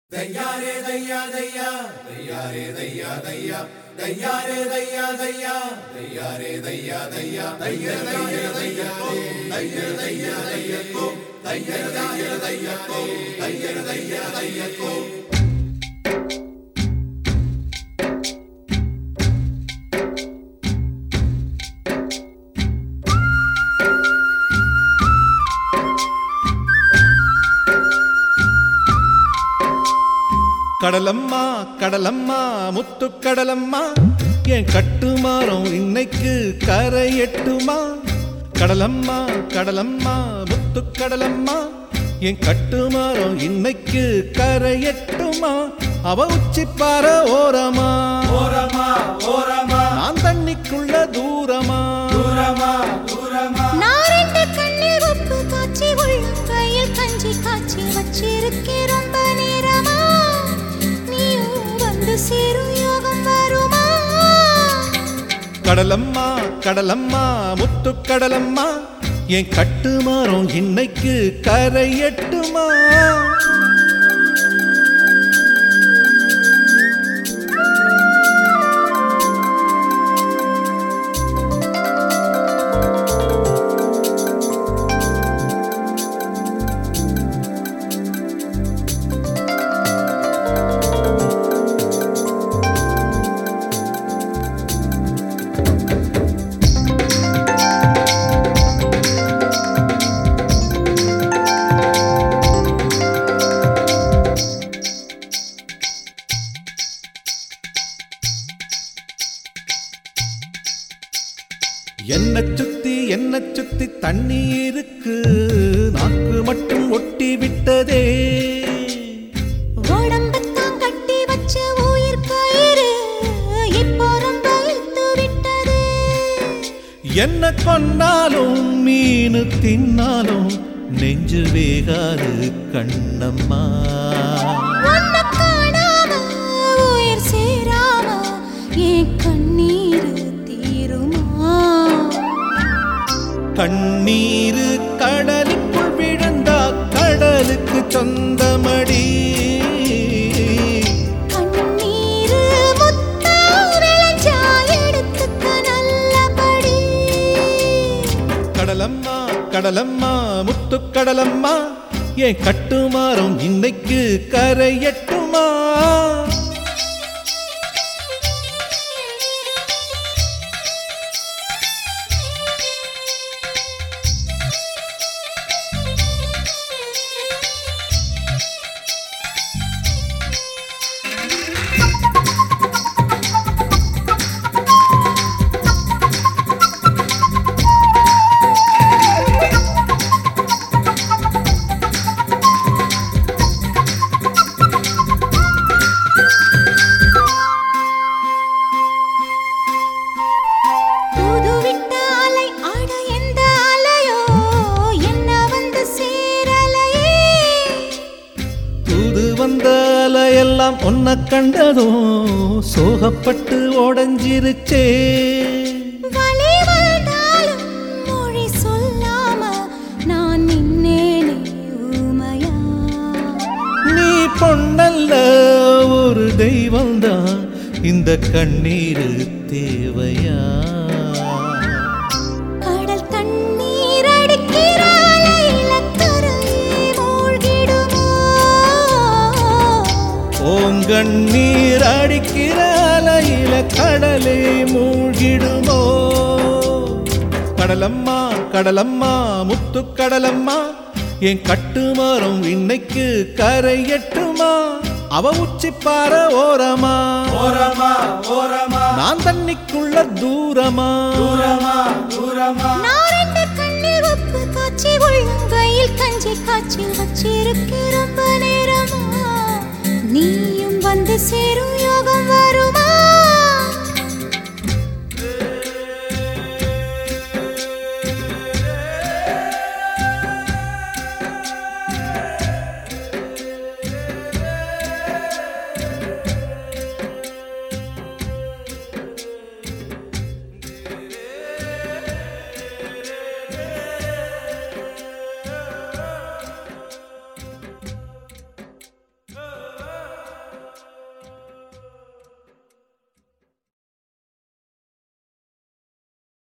தையாரே தையா தையா தையாரே தையா தையா தையாரே தையா தையா தையாரே தையா தையா தைய தைய தையா தைய தைய தைய கோ தைய தைய தைய கோ தைய தைய தைய கோ கடலம்மா கடலம்மா முத்து கடலம்மா என் கட்டுமாறம் இன்னைக்கு கரை எட்டுமா கடலம்மா கடலம்மா முத்து கடலம்மா என் கட்டுமாறம் இன்னைக்கு கரை எட்டுமா அவ உச்சி பாற ஓரமா ஓரமா ஓரமா நான் தண்ணிக்குள்ள தூரமா தூரமா தூரமா நாரெண்டு கண்ணில் உப்பு காய்ச்சி உள்ளங்கையில் கஞ்சி காய்ச்சி வச்சிருக்கே ரொம்ப நேரமா நீயும் வந்து சேரும் யோகம் வருமா கடலம்மா கடலம்மா முத்து கடலம்மா என் கட்டுமாறம் இன்னைக்கு கரை எட்டுமா என்ன சுத்தி என்ன சுத்தி தண்ணி இருக்கு நாக்கு மட்டும் ஒட்டி விட்டதே உடம்பத்தான் கட்டி வச்ச உயிர் கயிறு இப்போ ரொம்ப இழுத்து விட்டது என்ன கொன்னாலும் மீனு தின்னாலும் நெஞ்சு வேகாது கண்ணம்மா உன்னை காணாம உயிர் சேராம என் கண்ணீர் தீருமா கண்ணீரு கடலுக்குள் விழுந்தா கடலுக்கு சொந்தமடி கண்ணீரு முத்தா விளைஞ்சா எடுத்துக்க நல்லபடி கடலம்மா கடலம்மா முத்து கடலம்மா என் கட்டுமாறம் இன்னைக்கு கரையட்டுமா தூது விட்ட அலை ஆட எந்த அலையோ என்ன வந்து சேரலையே தூது வந்த அலையெல்லாம் ஒன்ன கண்டதும் சோகப்பட்டு உடஞ்சிருச்சே வலி வந்தாலும் மொழி சொல்லாம நான் நின்னேனே ஊமையா நீ பொண்ணல்ல ஒரு தெய்வம்தான் இந்த கண்ணீர் தேவையா கடல் தண்ணீர் அடிக்கிற அலையில கரையே மூழ்கிடுமோ ஓங்கண்ணீர் அடிக்கிற அலையில கடலே மூழ்கிடுமோ கடலம்மா கடலம்மா முத்து கடலம்மா என் கட்டுமரம் இன்னைக்கு கரை எட்டுமா அவ உச்சி பாற ஓரமா ஓரமா ஓரமா நான் தண்ணிக்குள்ள தூரமா தூரமா தூரமா நான் ரெண்டு கண்ணில் உப்பு காய்ச்சி உள்ளங்கையில் கஞ்சி காய்ச்சி வச்சிருக்க ரொம்ப நேரமா நீயும் வந்து சேரும்